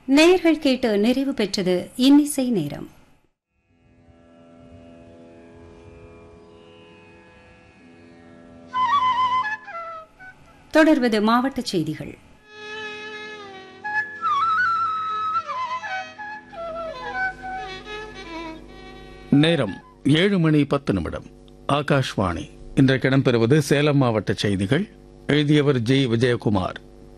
நேயர்கள் கேட்டு நிறைவு பெற்றது இன்னிசை நேரம் தொடர்வது மாவட்ட செய்திகள் நேரம் ஏழு மணி பத்து நிமிடம் ஆகாஷ்வாணி இன்றைக்கு இடம்பெறுவது சேலம் மாவட்ட செய்திகள் எழுதியவர் ஜி விஜயகுமார்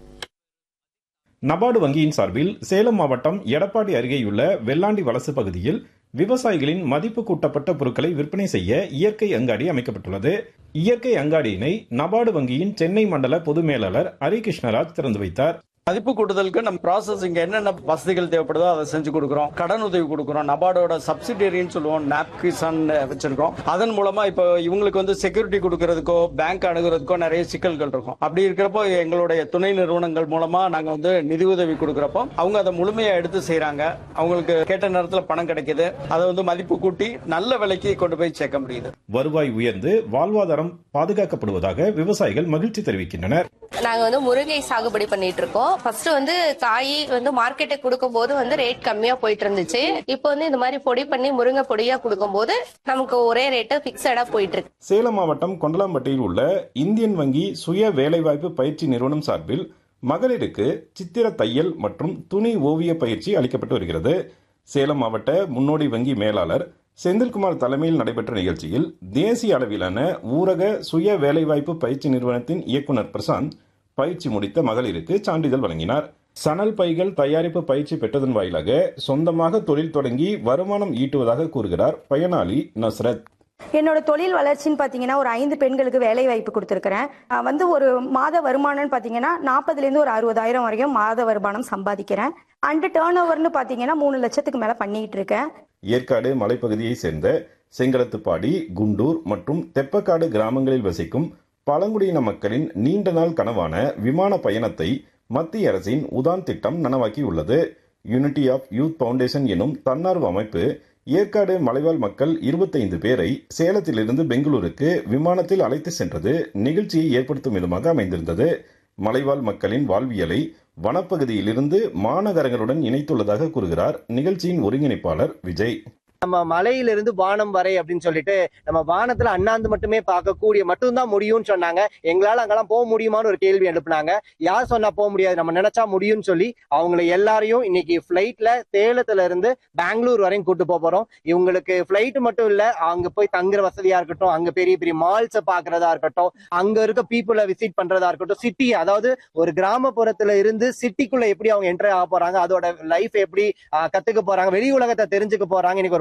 நபார்டு வங்கியின் சார்பில் சேலம் மாவட்டம் எடப்பாடி அருகேயுள்ள வெள்ளாண்டி வலசு பகுதியில் விவசாயிகளின் மதிப்பு கூட்டப்பட்ட பொருட்களை விற்பனை செய்ய இயற்கை அங்காடி அமைக்கப்பட்டுள்ளது இயற்கை அங்காடியினை நபார்டு வங்கியின் சென்னை மண்டல பொது மேலாளர் ஹரி கிருஷ்ணராஜ் திறந்து வைத்தார் மதிப்பு கூட்டுதலுக்கு நம்ம ப்ராசஸிங் என்னென்ன வசதிகள் தேவைப்படுதோ அதை செஞ்சு கொடுக்குறோம் கடன் உதவி கொடுக்குறோம் நபார்டோட சப்சிடரின்னு சொல்லுவோம் நாப்கிசான் வச்சிருக்கோம் அதன் மூலமா இப்போ இவங்களுக்கு வந்து செக்யூரிட்டி கொடுக்கறதுக்கோ பேங்க் அணுகிறதுக்கோ நிறைய சிக்கல்கள் இருக்கும் அப்படி இருக்கிறப்போ எங்களுடைய துணை நிறுவனங்கள் மூலமா நாங்க வந்து நிதி உதவி கொடுக்குறப்போ அவங்க அதை முழுமையா எடுத்து செய்றாங்க அவங்களுக்கு கேட்ட நேரத்தில் பணம் கிடைக்குது அதை வந்து மதிப்பு கூட்டி நல்ல விலைக்கு கொண்டு போய் சேர்க்க முடியுது வருவாய் உயர்ந்து வாழ்வாதாரம் பாதுகாக்கப்படுவதாக விவசாயிகள் மகிழ்ச்சி தெரிவிக்கின்றனர் நாங்க வந்து முருங்கை சாகுபடி பண்ணிட்டு இருக்கோம் ஃபர்ஸ்ட் வந்து காய் வந்து மார்க்கெட்டுக்கு கொடுக்கும் போது வந்து ரேட் கம்மியா போயிட்டு இருந்துச்சு இப்போ வந்து இந்த மாதிரி பொடி பண்ணி முருங்கை பொடியா கொடுக்கும் போது நமக்கு ஒரே ரேட்டு பிக்சடா போயிட்டு இருக்கு சேலம் மாவட்டம் கொண்டலாம்பட்டியில் உள்ள இந்தியன் வங்கி சுய வேலைவாய்ப்பு பயிற்சி நிறுவனம் சார்பில் மகளிருக்கு சித்திர தையல் மற்றும் துணி ஓவிய பயிற்சி அளிக்கப்பட்டு வருகிறது சேலம் மாவட்ட முன்னோடி வங்கி மேலாளர் செந்தில்குமார் தலைமையில் நடைபெற்ற நிகழ்ச்சியில் தேசிய அளவிலான ஊரக சுய வேலைவாய்ப்பு பயிற்சி நிறுவனத்தின் இயக்குனர் பிரசாந்த் பயிற்சி முடித்த மகளிருக்கு சான்றிதழ் வழங்கினார் சணல் பைகள் தயாரிப்பு பயிற்சி பெற்றதன் வாயிலாக சொந்தமாக தொழில் தொடங்கி வருமானம் ஈட்டுவதாக கூறுகிறார் பயனாளி நஸ்ரத் என்னோட தொழில் வளர்ச்சின்னு பார்த்தீங்கன்னா ஒரு ஐந்து பெண்களுக்கு வேலை வாய்ப்பு கொடுத்துருக்கிறேன் அஹ் வந்து ஒரு மாத வருமானம்னு பார்த்தீங்கன்னா நாற்பதுலேருந்து ஒரு அறுபதாயிரம் வரைக்கும் மாத வருமானம் சம்பாதிக்கிறேன் அண்டு டேர்ன் ஓவர்னு பார்த்தீங்கன்னா மூணு லட்சத்துக்கு மேலே பண்ணிட்டு இருக்கேன் ஏற்காடு மலைப்பகுதியை சேர்ந்த செங்கலத்துப்பாடி குண்டூர் மற்றும் தெப்பக்காடு கிராமங்களில் வசிக்கும் பழங்குடியின மக்களின் நீண்ட நாள் கனவான விமான பயணத்தை மத்திய அரசின் உதான் திட்டம் நனவாக்கியுள்ளது யூனிட்டி ஆஃப் யூத் ஃபவுண்டேஷன் எனும் தன்னார்வ அமைப்பு ஏற்காடு மலைவாழ் மக்கள் 25 பேரை சேலத்திலிருந்து பெங்களூருக்கு விமானத்தில் அழைத்து சென்றது நிகழ்ச்சியை ஏற்படுத்தும் விதமாக அமைந்திருந்தது மலைவாழ் மக்களின் வாழ்வியலை வனப்பகுதியிலிருந்து மாநகரங்களுடன் இணைத்துள்ளதாக கூறுகிறார் நிகழ்ச்சியின் ஒருங்கிணைப்பாளர் விஜய் நம்ம மலையிலிருந்து வானம் வரை அப்படின்னு சொல்லிட்டு நம்ம வானத்துல அண்ணாந்து மட்டுமே பார்க்கக்கூடிய மட்டும்தான் முடியும்னு சொன்னாங்க எங்களால அங்கெல்லாம் போக முடியுமான்னு ஒரு கேள்வி எழுப்புனாங்க யார் சொன்னா போக முடியாது நம்ம நினைச்சா முடியும்னு சொல்லி அவங்களை எல்லாரையும் இன்னைக்கு ஃபிளைட்ல சேலத்துல இருந்து பெங்களூர் வரையும் கூட்டு போக போறோம் இவங்களுக்கு ஃபிளைட் மட்டும் இல்ல அங்க போய் தங்குற வசதியா இருக்கட்டும் அங்க பெரிய பெரிய மால்ஸை பாக்குறதா இருக்கட்டும் அங்க இருக்க பீப்புளை விசிட் பண்றதா இருக்கட்டும் சிட்டி அதாவது ஒரு கிராமப்புறத்துல இருந்து சிட்டிக்குள்ள எப்படி அவங்க என்டர் ஆக போறாங்க அதோட லைஃப் எப்படி ஆஹ், கத்துக்க போறாங்க வெளி உலகத்தை தெரிஞ்சுக்க போறாங்க இன்னைக்கு ஒரு